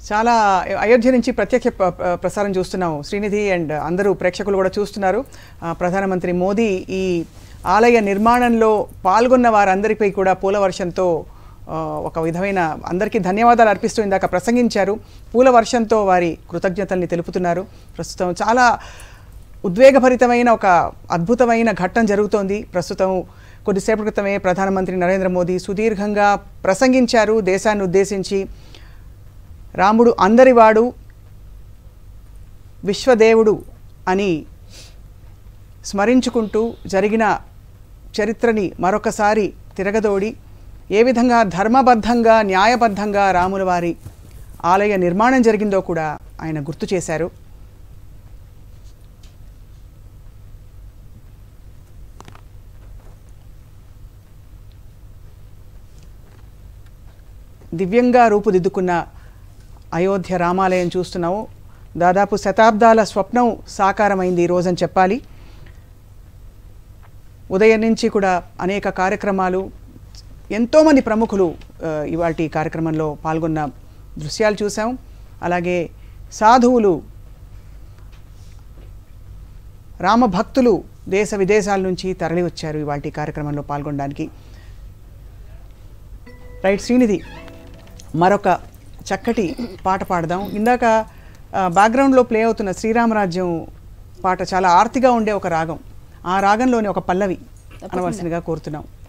చాలా అయోధ్య నుంచి ప్రత్యక్ష ప- ప- ప్రసారం చూస్తున్నాం శ్రీనిధి అండ్ అందరూ ప్రేక్షకులు కూడా చూస్తున్నారు ఆ, ప్రధానమంత్రి మోదీ ఈ ఆలయ నిర్మాణంలో పాల్గొన్న వారందరిపై కూడా పూల వర్షంతో ఆ, ఒక విధమైన అందరికీ ధన్యవాదాలు అర్పిస్తూ ఇందాక ప్రసంగించారు పూల వర్షంతో వారి కృతజ్ఞతల్ని తెలుపుతున్నారు ప్రస్తుతం చాలా ఉద్వేగభరితమైన ఒక అద్భుతమైన ఘట్టం జరుగుతోంది ప్రస్తుతం కొద్దిసేపటి క్రితమే ప్రధానమంత్రి నరేంద్ర మోదీ సుదీర్ఘంగా ప్రసంగించారు దేశాన్ని ఉద్దేశించి రాముడు అందరివాడు విశ్వదేవుడు అని స్మరించుకుంటూ జరిగిన చరిత్రని మరొకసారి తిరగదోడి ఏ విధంగా ధర్మబద్ధంగా న్యాయబద్ధంగా రాముల వారి ఆలయ నిర్మాణం జరిగిందో కూడా ఆయన గుర్తు చేశారు దివ్యంగా రూపుదిద్దుకున్న అయోధ్య రామాలయం చూస్తున్నాము దాదాపు శతాబ్దాల స్వప్నం సాకారమైంది ఈ రోజని చెప్పాలి ఉదయం నుంచి కూడా అనేక కార్యక్రమాలు ఎంతోమంది ప్రముఖులు ఇవాటి కార్యక్రమంలో పాల్గొన్న దృశ్యాలు చూసాం అలాగే సాధువులు రామభక్తులు దేశ విదేశాల నుంచి తరలి వచ్చారు ఇవాటి కార్యక్రమంలో పాల్గొనడానికి రైట్ శ్రీనిధి మరొక చక్కటి పాట పాడదాం ఇందాక ఆ, బ్యాక్గ్రౌండ్లో ప్లే అవుతున్న శ్రీరామరాజ్యం పాట చాలా ఆర్తిగా ఉండే ఒక రాగం ఆ రాగంలోని ఒక పల్లవి అనవలసిందిగా కోరుతున్నాం